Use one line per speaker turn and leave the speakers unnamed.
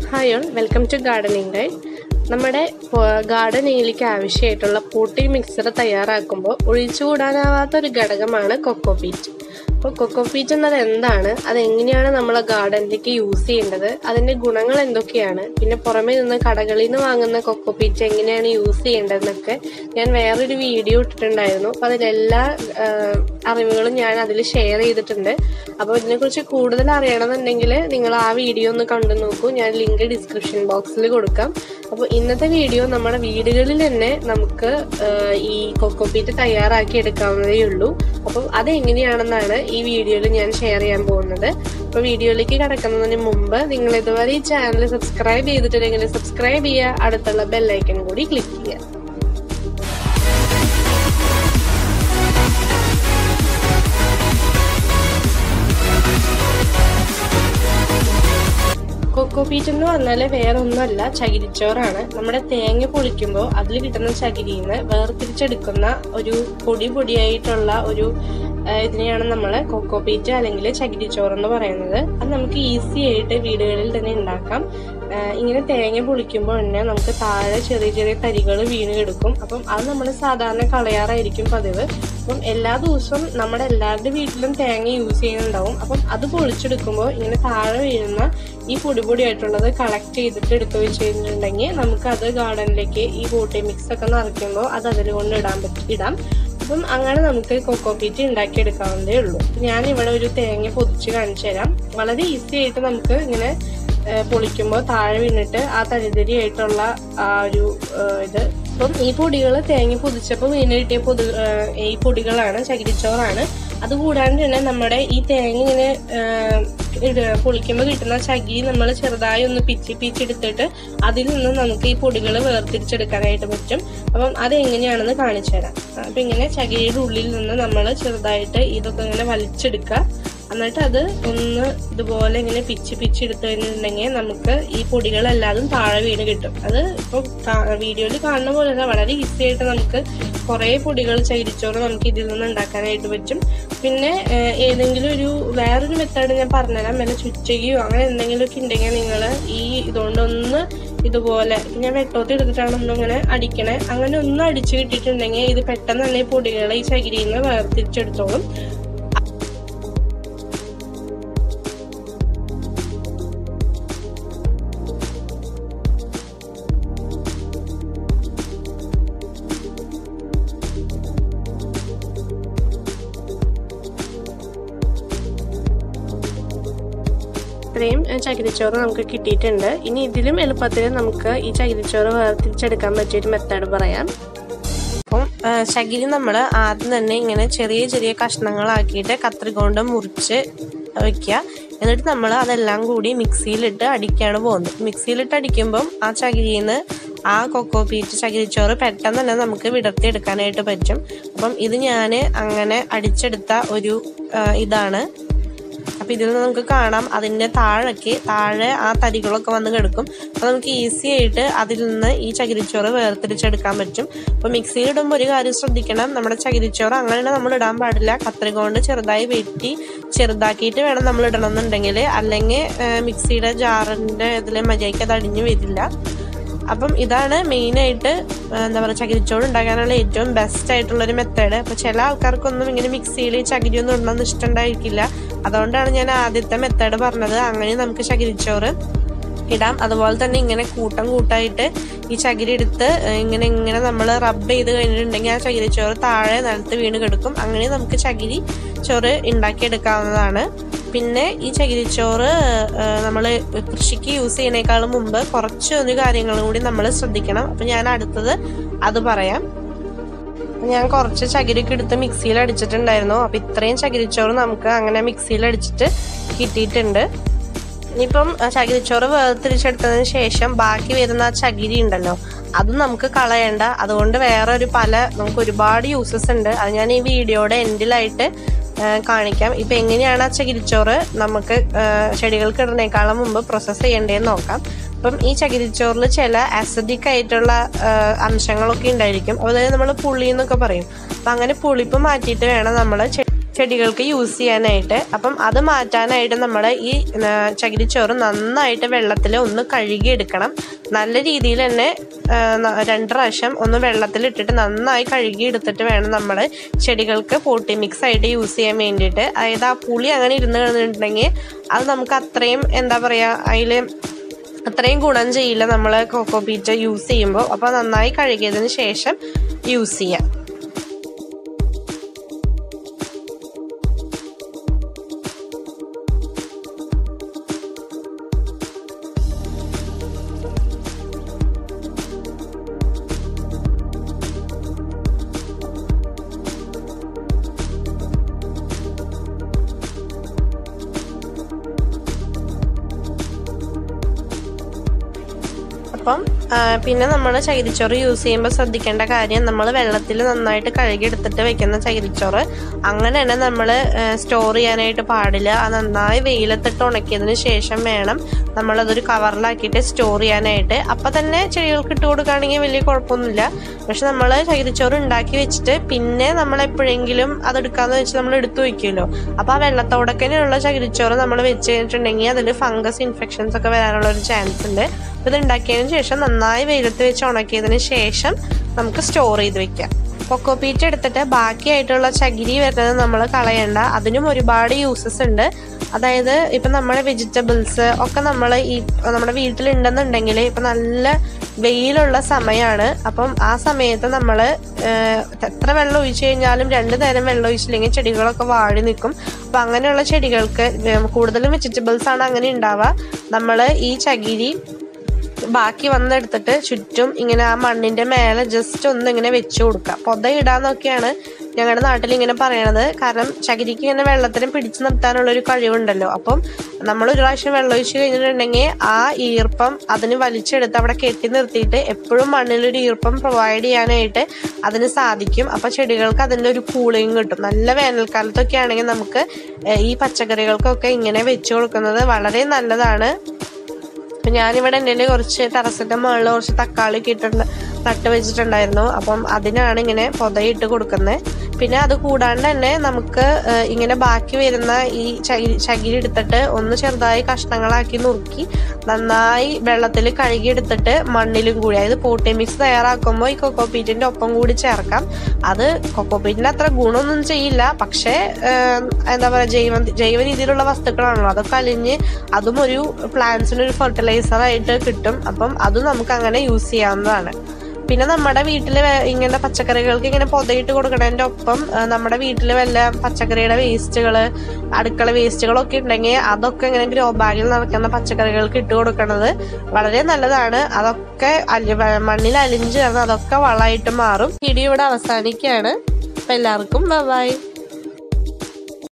hi all welcome to gardening guide നമ്മുടെ ഗാർഡനിങ്ങിലേക്ക് ആവശ്യമായിട്ടുള്ള പോട്ടി മിക്സർ തയ്യാറാക്കുമ്പോൾ ഒഴിച്ചുകൂടാനാവാത്ത ഒരു ഘടകമാണ് കൊക്കോപീറ്റ് അപ്പോൾ കൊക്കോപീറ്റ് എന്നത് എന്താണ് അതെങ്ങനെയാണ് നമ്മൾ ഗാർഡനിലേക്ക് യൂസ് ചെയ്യേണ്ടത് അതിൻ്റെ ഗുണങ്ങൾ എന്തൊക്കെയാണ് പിന്നെ പുറമേ നിന്ന് കടകളിൽ നിന്ന് വാങ്ങുന്ന കൊക്കോപീറ്റ് എങ്ങനെയാണ് യൂസ് ചെയ്യേണ്ടതെന്നൊക്കെ ഞാൻ വേറൊരു വീഡിയോ ഇട്ടിട്ടുണ്ടായിരുന്നു അപ്പോൾ അതിലെല്ലാ ആ, അറിവുകളും ഞാൻ അതിൽ ഷെയർ ചെയ്തിട്ടുണ്ട് അപ്പോൾ ഇതിനെക്കുറിച്ച് കൂടുതൽ അറിയണമെന്നുണ്ടെങ്കിൽ നിങ്ങൾ ആ വീഡിയോ ഒന്ന് കണ്ടു നോക്കൂ ഞാൻ ലിങ്ക് ഡിസ്ക്രിപ്ഷൻ ബോക്സിൽ കൊടുക്കാം അപ്പോൾ ഇന്നത്തെ വീഡിയോ നമ്മുടെ വീടുകളിൽ തന്നെ നമുക്ക് ആ, ഈ കൊക്കോപീറ്റ് തയ്യാറാക്കി എടുക്കാവുന്നതേ ഉള്ളൂ അപ്പം അത് എങ്ങനെയാണെന്നാണ് ഈ വീഡിയോയിൽ ഞാൻ ഷെയർ ചെയ്യാൻ പോകുന്നത് അപ്പോൾ വീഡിയോയിലേക്ക് കടക്കുന്നതിന് മുമ്പ് നിങ്ങൾ ഇതുവരെ ഈ ചാനൽ സബ്സ്ക്രൈബ് ചെയ്തിട്ടില്ലെങ്കിൽ സബ്സ്ക്രൈബ് ചെയ്യുക അടുത്തുള്ള ബെല്ലൈക്കൺ കൂടി ക്ലിക്ക് ചെയ്യുക കൊക്കോപീറ്റ് എന്ന് പറഞ്ഞാൽ വേറെ ഒന്നുമല്ല ചകിരിച്ചോറാണ് നമ്മുടെ തേങ്ങ പൊളിക്കുമ്പോൾ അതിൽ കിട്ടുന്ന ചകിരിയിൽ നിന്ന് വേർതിരിച്ചെടുക്കുന്ന ഒരു പൊടി പൊടിയായിട്ടുള്ള ഒരു ആ, ഇതിനെയാണ് നമ്മൾ കൊക്കോപീറ്റ് അല്ലെങ്കിൽ ചകിരിച്ചോറ് എന്ന് പറയുന്നത് അത് നമുക്ക് ഈസി ആയിട്ട് വീടുകളിൽ തന്നെ ഉണ്ടാക്കാം ആ, ഇങ്ങനെ തേങ്ങ പൊളിക്കുമ്പോൾ തന്നെ നമുക്ക് താഴെ ചെറിയ ചെറിയ തരികൾ വീണ് കിടക്കും അപ്പം അത് നമ്മൾ സാധാരണ കളയാറായിരിക്കും പതിവ് അപ്പം എല്ലാ ദിവസവും നമ്മുടെ എല്ലാവരുടെ വീട്ടിലും തേങ്ങ യൂസ് ചെയ്യുന്നുണ്ടാവും അപ്പം അത് പൊളിച്ചെടുക്കുമ്പോൾ ഇങ്ങനെ താഴെ വീഴുന്ന ഈ പൊടി പൊടിയായിട്ടുള്ളത് കളക്ട് ചെയ്തിട്ട് എടുത്തു വെച്ചിട്ടുണ്ടെങ്കിൽ നമുക്ക് അത് ഗാർഡനിലേക്ക് ഈ ബോട്ടി മിക്സ് ഒക്കെ നിറയ്ക്കുമ്പോൾ അത് അതിൽ കൊണ്ട് ഇടാൻ പറ്റും ഇടാം അപ്പം അങ്ങനെ നമുക്ക് കൊക്കോപീറ്റ് ഉണ്ടാക്കിയെടുക്കാവുന്നതേ ഉള്ളൂ അപ്പം ഞാൻ ഇവിടെ ഒരു തേങ്ങ പൊതിച്ച് കാണിച്ചു തരാം വളരെ ഈസി ആയിട്ട് നമുക്ക് ഇങ്ങനെ പൊളിക്കുമ്പോൾ താഴെ വീണിട്ട് ആ തരിതരി ആയിട്ടുള്ള ആ ഒരു ആ, ഇത് അപ്പം ഈ പൊടികൾ തേങ്ങ പൊതിച്ചപ്പോൾ വീണ് കിട്ടിയ പൊതി ആ, ഈ പൊടികളാണ് ചകിരിച്ചോറാണ് അതുകൂടാണ്ട് തന്നെ നമ്മുടെ ഈ തേങ്ങ ഇങ്ങനെ ആ, ഇട- പൊളിക്കുമ്പോൾ കിട്ടുന്ന ചകിരി നമ്മൾ ചെറുതായി ഒന്ന് പിച്ചി പിച്ചെടുത്തിട്ട് അതിൽ നിന്ന് നമുക്ക് ഈ പൊടികൾ വേർതിരിച്ചെടുക്കാനായിട്ട് പറ്റും അപ്പം അത് എങ്ങനെയാണെന്ന് കാണിച്ചു തരാം അപ്പം ഇങ്ങനെ ചകിരിയുടെ ഉള്ളിൽ നിന്ന് നമ്മൾ ചെറുതായിട്ട് ഇതൊക്കെ ഇങ്ങനെ വലിച്ചെടുക്കുക എന്നിട്ട് അത് ഒന്ന് ഇതുപോലെ ഇങ്ങനെ പിച്ച് പിച്ച് എടുത്തു കഴിഞ്ഞിട്ടുണ്ടെങ്കിൽ നമുക്ക് ഈ പൊടികളെല്ലാതും താഴെ വീണ് കിട്ടും അത് ഇപ്പോൾ വീഡിയോയിൽ കാണുന്ന പോലെ തന്നെ വളരെ ഈസി ആയിട്ട് നമുക്ക് കുറേ പൊടികൾ ചകിരിച്ചോറ് നമുക്ക് ഇതിൽ നിന്ന് ഉണ്ടാക്കാനായിട്ട് പറ്റും പിന്നെ ഏഹ്, ഏതെങ്കിലും ഒരു വേറൊരു മെത്തേഡ് ഞാൻ പറഞ്ഞുതരാം വല്ല ചുറ്റകയോ അങ്ങനെ എന്തെങ്കിലുമൊക്കെ ഉണ്ടെങ്കിൽ നിങ്ങൾ ഈ ഇതുകൊണ്ടൊന്ന് ഇതുപോലെ ഞാൻ വെട്ടോത്തി എടുത്തിട്ടാണ് ഒന്നിങ്ങനെ അടിക്കണേ അങ്ങനെ ഒന്ന് അടിച്ചു കിട്ടിയിട്ടുണ്ടെങ്കിൽ ഇത് പെട്ടെന്ന് തന്നെ ഈ പൊടികളെ ഈ ചകിരിയിൽ നിന്ന് വേർതിരിച്ചെടുത്തോളും ഇത്രയും ഏഹ്, ചകിരിച്ചോറ് നമുക്ക് കിട്ടിയിട്ടുണ്ട് ഇനി ഇതിലും എളുപ്പത്തിൽ നമുക്ക് ഈ ചകിരിച്ചോറ് വേർതിരിച്ചെടുക്കാൻ പറ്റിയൊരു മെത്തേഡ് പറയാം അപ്പം ഏഹ്, ചകിരി നമ്മൾ ആദ്യം തന്നെ ഇങ്ങനെ ചെറിയ ചെറിയ കഷ്ണങ്ങളാക്കിയിട്ട് കത്രിക കൊണ്ട് മുറിച്ച് വെക്കുക എന്നിട്ട് നമ്മൾ അതെല്ലാം കൂടി മിക്സിയിലിട്ട് അടിക്കുകയാണ് പോകുന്നത് മിക്സിയിലിട്ട് അടിക്കുമ്പം ആ ചകിരിയിൽ നിന്ന് ആ കൊക്കോ പീറ്റ് ചകിരിച്ചോറ് പെട്ടെന്ന് തന്നെ നമുക്ക് വിടർത്തിയെടുക്കാനായിട്ട് പറ്റും അപ്പം ഇത് ഞാൻ അങ്ങനെ അടിച്ചെടുത്ത ഒരു ഏഹ്, ഇതാണ് അപ്പൊ ഇതിൽ നിന്ന് നമുക്ക് കാണാം അതിന്റെ താഴേക്ക് താഴെ ആ തരികളൊക്കെ വന്ന് കിടക്കും അപ്പൊ നമുക്ക് ഈസി ആയിട്ട് അതിൽ നിന്ന് ഈ ചകിരിച്ചോറ് വേർതിരിച്ചെടുക്കാൻ പറ്റും അപ്പൊ മിക്സിയിൽ ഇടുമ്പോൾ ഒരു കാര്യം ശ്രദ്ധിക്കണം നമ്മുടെ ചകിരിച്ചോറ് അങ്ങനെ നമ്മൾ ഇടാൻ പാടില്ല കത്രിക കൊണ്ട് ചെറുതായി വെട്ടി ചെറുതാക്കിയിട്ട് വേണം നമ്മൾ ഇടണമെന്നുണ്ടെങ്കിൽ അല്ലെങ്കിൽ മിക്സിയുടെ ജാറിന്റെ ഇതിൽ മര്യാദയ്ക്ക് അത് അടിഞ്ഞു വരില്ല അപ്പം ഇതാണ് മെയിനായിട്ട് എന്താ പറയുക ചകിരിച്ചോറ് ഉണ്ടാക്കാനുള്ള ഏറ്റവും ബെസ്റ്റ് ആയിട്ടുള്ള ഒരു മെത്തേഡ് അപ്പോൾ ചില ആൾക്കാർക്കൊന്നും ഇങ്ങനെ മിക്സിയിൽ ചകിരി ഒന്നും ഇടണമെന്ന് ഇഷ്ടമുണ്ടായിരിക്കില്ല അതുകൊണ്ടാണ് ഞാൻ ആദ്യത്തെ മെത്തേഡ് പറഞ്ഞത് അങ്ങനെ നമുക്ക് ചകിരിച്ചോറ് ഇടാം അതുപോലെ തന്നെ ഇങ്ങനെ കൂട്ടം കൂട്ടായിട്ട് ഈ ചകിരി എടുത്ത് ഏഹ്, ഇങ്ങനെ ഇങ്ങനെ നമ്മൾ റബ്ബ് ചെയ്ത് കഴിഞ്ഞിട്ടുണ്ടെങ്കിൽ ആ ചകിരിച്ചോറ് താഴെ നിലത്ത് വീണ് കിടക്കും അങ്ങനെ നമുക്ക് ചകിരി ചോറ് ഉണ്ടാക്കിയെടുക്കാവുന്നതാണ് പിന്നെ ഈ ചകിരിച്ചോറ് നമ്മൾ കൃഷിക്ക് യൂസ് ചെയ്യുന്നേക്കാളും മുമ്പ് കുറച്ച് ഒരു കാര്യങ്ങളും കൂടി നമ്മൾ ശ്രദ്ധിക്കണം അപ്പം ഞാൻ അടുത്തത് അത് പറയാം ഞാൻ കുറച്ച് ചകിരിയൊക്കെ എടുത്ത് മിക്സിയിൽ അടിച്ചിട്ടുണ്ടായിരുന്നു അപ്പം ഇത്രയും ചകിരിച്ചോറ് നമുക്ക് അങ്ങനെ മിക്സിയിൽ അടിച്ചിട്ട് കിട്ടിയിട്ടുണ്ട് ഇനിയിപ്പം ആ ചകിരിച്ചോറ് വേർതിരിച്ചെടുത്തതിന് ശേഷം ബാക്കി വരുന്ന ആ ചകിരി ഉണ്ടല്ലോ അതും നമുക്ക് കളയണ്ട അതുകൊണ്ട് വേറെ ഒരു പല നമുക്ക് ഒരുപാട് യൂസസ് ഉണ്ട് അത് ഞാൻ ഈ വീഡിയോയുടെ എൻഡിലായിട്ട് കാണിക്കാം ഇപ്പം എങ്ങനെയാണ് ആ ചകിരിച്ചോറ് നമുക്ക് ആ, ചെടികൾക്ക് ഇടുന്നേക്കാളും മുമ്പ് പ്രോസസ്സ് ചെയ്യേണ്ടതെന്ന് നോക്കാം അപ്പം ഈ ചകിരിച്ചോറിൽ ചില അസിഡിക് ആയിട്ടുള്ള ആ, അംശങ്ങളൊക്കെ ഉണ്ടായിരിക്കും അതായത് നമ്മൾ പുളി എന്നൊക്കെ പറയും അപ്പം അങ്ങനെ പുളിപ്പ് മാറ്റിയിട്ട് വേണം നമ്മൾ ചെടികൾക്ക് യൂസ് ചെയ്യാനായിട്ട് അപ്പം അത് മാറ്റാനായിട്ട് നമ്മൾ ഈ ആ, ചകിരിച്ചോറ് നന്നായിട്ട് വെള്ളത്തിൽ ഒന്ന് കഴുകിയെടുക്കണം നല്ല രീതിയിൽ തന്നെ ആ, ന- രണ്ട് പ്രാവശ്യം ഒന്ന് വെള്ളത്തിലിട്ടിട്ട് നന്നായി കഴുകി എടുത്തിട്ട് വേണം നമ്മൾ ചെടികൾക്ക് പോട്ടി മിക്സ് ആയിട്ട് യൂസ് ചെയ്യാൻ വേണ്ടിയിട്ട് അതായത് ആ പുളി അങ്ങനെ ഇരുന്ന് കഴിഞ്ഞിട്ടുണ്ടെങ്കിൽ അത് നമുക്ക് അത്രയും എന്താ പറയുക അതിൽ അത്രയും ഗുണം ചെയ്യില്ല നമ്മൾ കോക്കോ പീറ്റ് യൂസ് ചെയ്യുമ്പോൾ അപ്പോൾ നന്നായി കഴുകിയതിന് ശേഷം യൂസ് ചെയ്യാം അപ്പം ആ, പിന്നെ നമ്മൾ ചകിരിച്ചോറ് യൂസ് ചെയ്യുമ്പോൾ ശ്രദ്ധിക്കേണ്ട കാര്യം നമ്മൾ വെള്ളത്തിൽ നന്നായിട്ട് കഴുകിയെടുത്തിട്ട് വെക്കുന്ന ചകിരിച്ചോറ് അങ്ങനെ തന്നെ നമ്മൾ സ്റ്റോർ ചെയ്യാനായിട്ട് പാടില്ല അത് നന്നായി വെയിലത്തിട്ട് ഉണക്കിയതിന് ശേഷം വേണം നമ്മളതൊരു കവറിലാക്കിയിട്ട് സ്റ്റോർ ചെയ്യാനായിട്ട് അപ്പം തന്നെ ചെടികൾക്ക് ഇട്ട് കൊടുക്കുകയാണെങ്കിൽ വലിയ കുഴപ്പമൊന്നുമില്ല പക്ഷെ നമ്മൾ ചകിരിച്ചോറ് ഉണ്ടാക്കി വെച്ചിട്ട് പിന്നെ നമ്മൾ എപ്പോഴെങ്കിലും അതെടുക്കാന്ന് വെച്ച് നമ്മൾ എടുത്തു വെക്കുമല്ലോ അപ്പോൾ ആ വെള്ളത്തോടക്കനെയുള്ള ചകിരിച്ചോറ് നമ്മൾ വെച്ച് കഴിഞ്ഞിട്ടുണ്ടെങ്കിൽ അതിൽ ഫംഗസ് ഇൻഫെക്ഷൻസ് ഒക്കെ വരാനുള്ള ഒരു ചാൻസ് ഉണ്ട് ഇത് ഉണ്ടാക്കിയതിന് ശേഷം നന്നായി വെയിലത്ത് വെച്ച് ഉണക്കിയതിന് ശേഷം നമുക്ക് സ്റ്റോർ ചെയ്ത് വെക്കാം കൊക്കോ പീറ്റ് എടുത്തിട്ട് ബാക്കിയായിട്ടുള്ള ചകിരി വരുന്നത് നമ്മൾ കളയണ്ട അതിനും ഒരുപാട് യൂസസ് ഉണ്ട് അതായത് ഇപ്പം നമ്മുടെ വെജിറ്റബിൾസ് ഒക്കെ നമ്മൾ ഈ നമ്മുടെ വീട്ടിലുണ്ടെന്നുണ്ടെങ്കിൽ ഇപ്പം നല്ല വെയിലുള്ള സമയമാണ് അപ്പം ആ സമയത്ത് നമ്മൾ എത്ര വെള്ളം ഒഴിച്ചു കഴിഞ്ഞാലും രണ്ടു നേരം വെള്ളം ഒഴിച്ചില്ലെങ്കിൽ ചെടികളൊക്കെ വാടി നിൽക്കും അപ്പം അങ്ങനെയുള്ള ചെടികൾക്ക് ഏർ കൂടുതലും വെജിറ്റബിൾസ് ആണ് അങ്ങനെ ഉണ്ടാവുക നമ്മൾ ഈ ചകിരി ബാക്കി വന്നെടുത്തിട്ട് ചുറ്റും ഇങ്ങനെ ആ മണ്ണിന്റെ മേലെ ജസ്റ്റ് ഒന്ന് ഇങ്ങനെ വെച്ച് കൊടുക്കുക പൊത ഇടാന്നൊക്കെയാണ് ഞങ്ങളുടെ നാട്ടിൽ ഇങ്ങനെ പറയണത് കാരണം ചകിരിക്ക് ഇങ്ങനെ വെള്ളത്തിന് പിടിച്ചു നിർത്താനുള്ള ഒരു കഴിവുണ്ടല്ലോ അപ്പം നമ്മൾ ഒരു പ്രാവശ്യം വെള്ളം ഒഴിച്ച് കഴിഞ്ഞിട്ടുണ്ടെങ്കിൽ ആ ഈർപ്പം അതിന് വലിച്ചെടുത്ത് അവിടെ കെട്ടി നിർത്തിയിട്ട് എപ്പോഴും മണ്ണിലൊരു ഈർപ്പം പ്രൊവൈഡ് ചെയ്യാനായിട്ട് അതിന് സാധിക്കും അപ്പൊ ചെടികൾക്ക് അതിൻ്റെ ഒരു കൂളിങ് കിട്ടും നല്ല വേനൽക്കാലത്തൊക്കെ ആണെങ്കിൽ നമുക്ക് ഏഹ്, ഈ പച്ചക്കറികൾക്കൊക്കെ ഇങ്ങനെ വെച്ച് കൊടുക്കുന്നത് വളരെ നല്ലതാണ് അപ്പം ഞാനിവിടെ എൻ്റെ കുറച്ച് ടെറസിൻ്റെ മുകളിൽ കുറച്ച് തക്കാളി ഒക്കെ ഇട്ടിട്ടുണ്ട് നട്ട് വെച്ചിട്ടുണ്ടായിരുന്നു അപ്പം അതിനാണ് ഇങ്ങനെ പൊതയിട്ട് കൊടുക്കുന്നത് പിന്നെ അത് കൂടാണ്ട് തന്നെ നമുക്ക് ഏഹ്, ഇങ്ങനെ ബാക്കി വരുന്ന ഈ ചകിരി ചകിരി എടുത്തിട്ട് ഒന്ന് ചെറുതായി കഷ്ണങ്ങളാക്കി നുറുക്കി നന്നായി വെള്ളത്തിൽ കഴുകി എടുത്തിട്ട് മണ്ണിലും കൂടി അതായത് പോട്ടി മിക്സ് തയ്യാറാക്കുമ്പോൾ ഈ കൊക്കോ പീറ്റിൻ്റെ ഒപ്പം കൂടി ചേർക്കാം അത് കൊക്കോ പീറ്റിന് അത്ര ഗുണമൊന്നും ചെയ്യില്ല പക്ഷേ ഏഹ്, എന്താ പറയുക ജൈവ ജൈവ രീതിയിലുള്ള വസ്തുക്കളാണല്ലോ അതൊക്കെ അലിഞ്ഞ് അതും ഒരു പ്ലാന്റ്സിന് ഒരു ഫെർട്ടിലൈസർ ആയിട്ട് കിട്ടും അപ്പം അതും നമുക്ക് അങ്ങനെ യൂസ് ചെയ്യാവുന്നതാണ് പിന്നെ നമ്മുടെ വീട്ടിൽ ഇങ്ങനെ പച്ചക്കറികൾക്ക് ഇങ്ങനെ പൊതയിട്ട് കൊടുക്കണതിൻ്റെ ഒപ്പം ആ, നമ്മുടെ വീട്ടിൽ വല്ല പച്ചക്കറിയുടെ വേസ്റ്റുകൾ അടുക്കള വേസ്റ്റുകളൊക്കെ ഉണ്ടെങ്കിൽ അതൊക്കെ ഇങ്ങനെ ഗ്രോ ബാഗിൽ നടക്കുന്ന പച്ചക്കറികൾക്ക് ഇട്ട് കൊടുക്കുന്നത് വളരെ നല്ലതാണ് അതൊക്കെ അലി വ- മണ്ണിൽ അലിഞ്ഞ് ചേർന്ന് അതൊക്കെ വളമായിട്ട് മാറും വീഡിയോ ഇവിടെ അവസാനിക്കുകയാണ് അപ്പം എല്ലാവർക്കും ബൈ